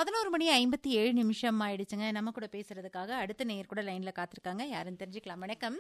பதினோரு மணி ஐம்பத்தி ஏழு நிமிஷம் ஆயிடுச்சுங்க நம்ம கூட பேசுறதுக்காக அடுத்த நேயர் கூட லைன்ல காத்திருக்காங்க யாருன்னு தெரிஞ்சுக்கலாம் வணக்கம்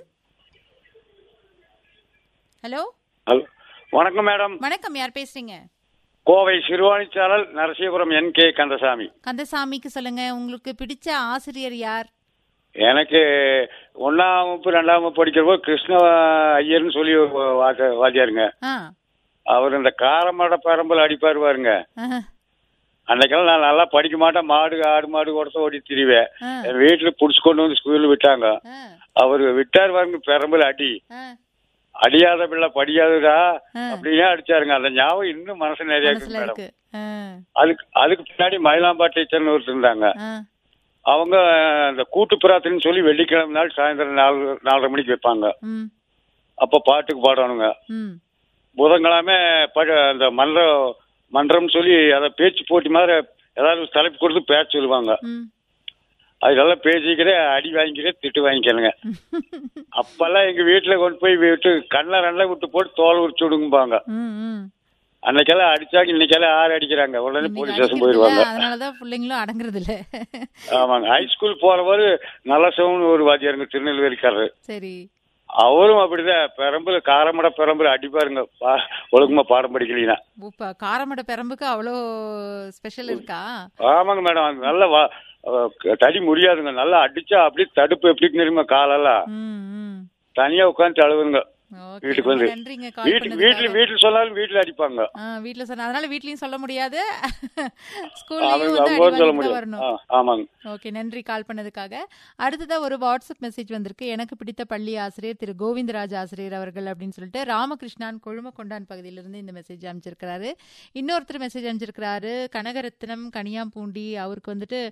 ஹலோ ஹலோ வணக்கம் மேடம் வணக்கம் யார் பேசுறீங்க கோவை சிறுவாணிச்சாரல் நரசியபுரம் என் கே கந்தசாமி கந்தசாமிக்கு சொல்லுங்க உங்களுக்கு பிடிச்ச ஆசிரியர் யார் எனக்கு ஒன்னாம் வகுப்பு ரெண்டாம் வகுப்பு படிக்கிறப்போ கிருஷ்ண ஐயர்னு சொல்லி ஒரு வா- வாத்தியாருங்க ஆ அவர் இந்த காரமட பெரம்பல் அடிப்பார் பாருங்க ஆஹா, அன்னைக்கெல்லாம் நான் நல்லா படிக்க மாட்டேன் மாடு ஆடு மாடு கொடுத்த ஓடி திரிவேன் ஆ, என் வீட்டுல புடிச்சு கொண்டு வந்து ஸ்கூல்ல விட்டாங்க ஆ, அவர் விட்டார் பாருங்க பெரம்பல் அடி ஆ. அடியாத பிள்ளை படியாதுடா ஆ. அப்படியே அடிச்சாருங்க அந்த ஞாபகம் இன்னும் மனசு நிறைய இருக்கு மனசுல மேடம் இருக்கு ஆ, அதுக்கு அதுக்கு பின்னாடி மயிலாம்பா டீச்சர்னு ஒருத்தர் இருந்தாங்க ஆ, அவங்க அந்த கூட்டு பிரார்த்தனைன்னு சொல்லி வெள்ளிக்கிழமை நாள் சாயந்தரம் நாலு நாலரை மணிக்கு வைப்பாங்க ம், அப்போ பாட்டுக்கு பாடணுங்க ம், புதன்கிழமை பட அந்த மன்றம் மன்றம்னு சொல்லி அதை பேச்சு போட்டி மாதிரி ஏதாவது ஒரு தலைப்பு கொடுத்து பேச சொல்லுவாங்க ம். அதெல்லாம் பேசிக்கிறேன் அடி வாங்கிக்கிறேன் திட்டு வாங்கிக்கிறேங்க அப்பெல்லாம் எங்க வீட்டுல கொண்டு போய் விட்டு கண்ணை ரெண்டை விட்டு போட்டு தோல் உரிச்சு விடுங்கம்பாங்க ம், ம். அன்னைக்கெல்லாம் அடிச்சாங்க இன்னைக்கெல்லாம் ஆறு அடிக்கிறாங்க உடனே இன்னைக்கு போலீஸ் ஸ்டேஷன் அடிக்கிறது போயிடுவாங்க இல்ல, அதனாலதான் பிள்ளைங்களும் அடங்குறது இல்ல ஆமாங்க ஹைஸ்கூல் போறவர் நல்லசவன் ஒரு வாத்தியாருங்க திருநெல்வேலிக்காரரு சரி அவரும் அப்படிதான் பெரம்புல காரமட பெரம்புல அடிப்பாருங்க பா- ஒழுக்கமா பாடம் படிக்கலீங்கன்னா உப்பா காரமட பெரம்புக்கு அவ்வளோ ஸ்பெஷல் இருக்கா ஆமாங்க மேடம் அது நல்ல வா- அஹ் தடி முடியாதுங்க நல்லா அடிச்சா அப்படியே தடுப்பு எப்படி தெரியுமா காலெல்லாம் ம், ம். தனியா உட்காந்து அழுவுங்க ஓகே, வீட்டுக்கு ரொம்ப வந்து நன்றிங்க கால் வீட்டு வீட்டுல பண்ணதுக்காக. வீட்டுல சொன்னாலும் வீட்டுல அடிப்பாங்க ஆ, வீட்ல சொன்ன அதனால வீட்லயும் சொல்ல முடியாது அவங்க ஸ்கூல்லயும் வந்து அவங்க அடி சொல்ல வாங்கிட்டு தான் முடியும் வரணும் ஆ, ஆமாங்க ஓகே நன்றி கால் பண்ணதுக்காக அடுத்ததா ஒரு வாட்ஸ்அப் மெசேஜ் வந்திருக்கு எனக்கு பிடித்த பள்ளி ஆசிரியர் திரு கோவிந்தராஜ் ஆசிரியர் அவர்கள் அப்படின்னு சொல்லிட்டு ராமகிருஷ்ணான் கொழுமக்கொண்டான் பகுதியிலிருந்து இந்த மெசேஜ் அமைச்சிருக்கிறாரு இன்னொருத்தர் மெசேஜ் அமைச்சிருக்கிறாரு கனகரத்னம் கனியாம்பூண்டி அவருக்கு வந்துட்டு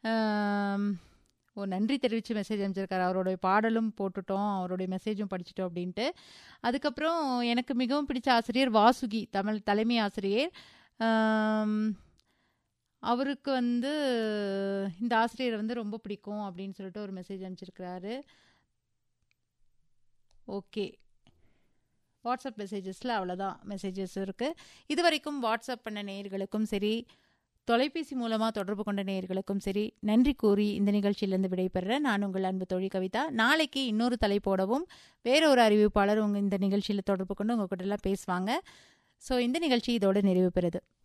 ஆம், ஓ நன்றி தெரிவித்து மெசேஜ் அமைச்சிருக்காரு அவருடைய பாடலும் போட்டுட்டோம் அவருடைய மெசேஜும் படிச்சிட்டோம் அப்படின்ட்டு அதுக்கப்புறம் எனக்கு மிகவும் பிடிச்ச ஆசிரியர் வாசுகி தமிழ் தலைமை ஆசிரியர் ஆம், அவருக்கு வந்து இந்த ஆசிரியர் வந்து ரொம்ப பிடிக்கும் அப்படின்னு சொல்லிட்டு ஒரு மெசேஜ் அனுப்பிச்சிருக்கிறாரு ஓகே வாட்ஸ்அப் மெசேஜஸில் அவ்வளோதான் மெசேஜஸ் இருக்குது இது வரைக்கும் வாட்ஸ்அப் பண்ண நேயர்களுக்கும் சரி தொலைபேசி மூலமாக தொடர்பு கொண்ட நேயர்களுக்கும் சரி நன்றி கூறி இந்த நிகழ்ச்சியிலேருந்து விடைபெறுறேன் நான் உங்கள் அன்பு தோழி கவிதா நாளைக்கு இன்னொரு தலைப்போடவும் வேற ஒரு அறிவிப்பாளர் உங்கள் இந்த நிகழ்ச்சியில் தொடர்பு கொண்டு உங்கள் கூட எல்லாம் பேசுவாங்க ஸோ இந்த நிகழ்ச்சி இதோடு நிறைவு பெறுது